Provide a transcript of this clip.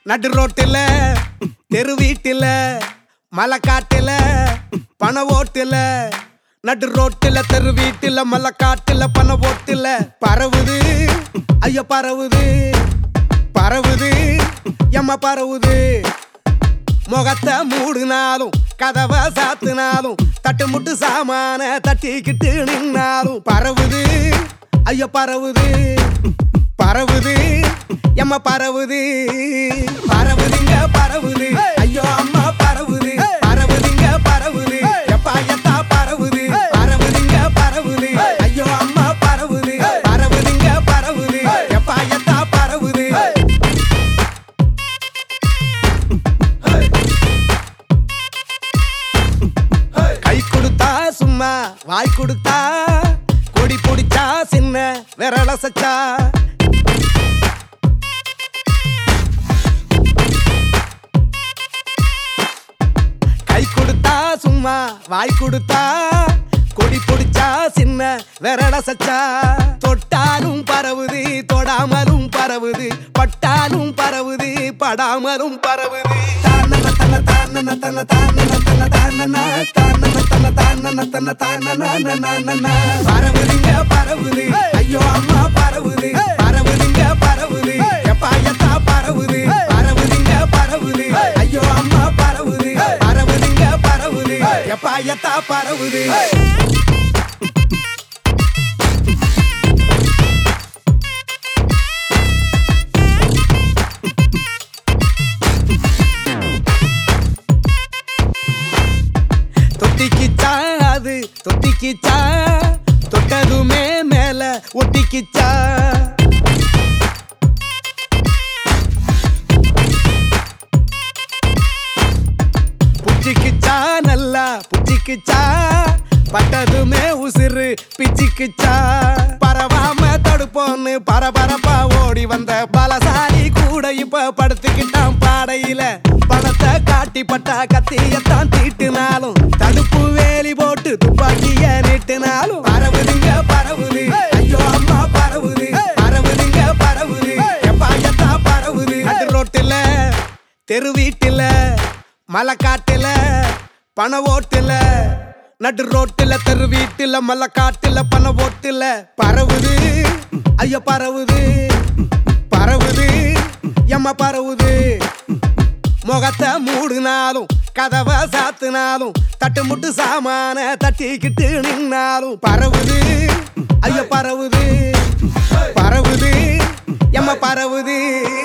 நடு ரோட்டுல தெரு வீட்டுல மலைக்காட்டுல பண ஓட்டுல நடு ரோட்டுல தெரு வீட்டுல மலைக்காட்டுல பண ஓட்டுல பரவுது ஐயோ பரவுது பரவுது எம்ம பரவுது முகத்தை மூடினாலும் கதவை சாத்தினாலும் தட்டு முட்டு சாமான தட்டிக்கிட்டு நின்னாலும் பரவுது ஐயோ பரவுது பரவுது எம்ம பரவுது பரவுதுங்க பரவுது ஐயோ அம்மா பரவுது பரவுதுங்க பரவுது எப்பா எத்தா பரவுது பரவுதுங்க பரவுது ஐயோ அம்மா பரவுது பரவுதுங்க பரவுது எப்பா எத்தா பரவுது கை கொடுத்தா சும்மா வாய் கொடுத்தா கொடி பிடிச்சா சின்ன விரல சச்சா கை கொடுத்தா சும்மா வாய் கொடுத்தா கொடி பிடிச்சா சின்ன விரல சச்சா தொட்டாலும் பரவுது தொடாமலும் பரவுது பட்டாலும் பரவுது படாமலும் பரவுது தானன தன தானன தன தானன தன தானன தானன தன தானன தன தானன பரவுதுங்க பரவுது ஐயோ அம்மா பரவுது பரவுதுங்க பரவுது எப்பா எத்தா பரவுது பரவுதுங்க பரவுது ஐயோ அம்மா பரவுது பரவுதுங்க பரவுது எப்பா எத்தா பரவுது தொட்டிக்கிச்சா அது தொட்டிக்கிச்சா தொட்டதுமே மேல ஒட்டிக்கிச்சா புச்சிக்கிச்சா நல்லா புச்சிக்கிச்சா பட்டதுமே உசிறு பிச்சிக்கிச்சா பரவாம தடுப்போன்னு பரபரப்பா ஓடி வந்த பலசாலி கூட இப்ப படுத்துக்கிட்டான் பாடையில பணத்தை காட்டி பட்டா கத்தியத்தான் தீட்டினாலும் தடுப்பு வேலி போட்டு துப்பாக்கிய நீட்டினாலும் பரவுதுங்க பரவுது ஐயோ அம்மா பரவுது பரவுதுங்க பரவுது எப்பாயத்தா பரவுது நடு ரோட்டுல தெரு வீட்டுல மலைக்காட்டுல பண ஓட்டுல நடு ரோட்டுல தெரு வீட்டுல மலைக்காட்டுல பண ஓட்டுல பரவுது ஐயோ பரவுது பரவுது எம்ம பரவுது முகத்தை மூடினாலும் கதவை சாத்தினாலும் தட்டு முட்டு சாமான தட்டிக்கிட்டு நின்னாலும் பரவுது ஐயோ பரவுது பரவுது எம்ம பரவுது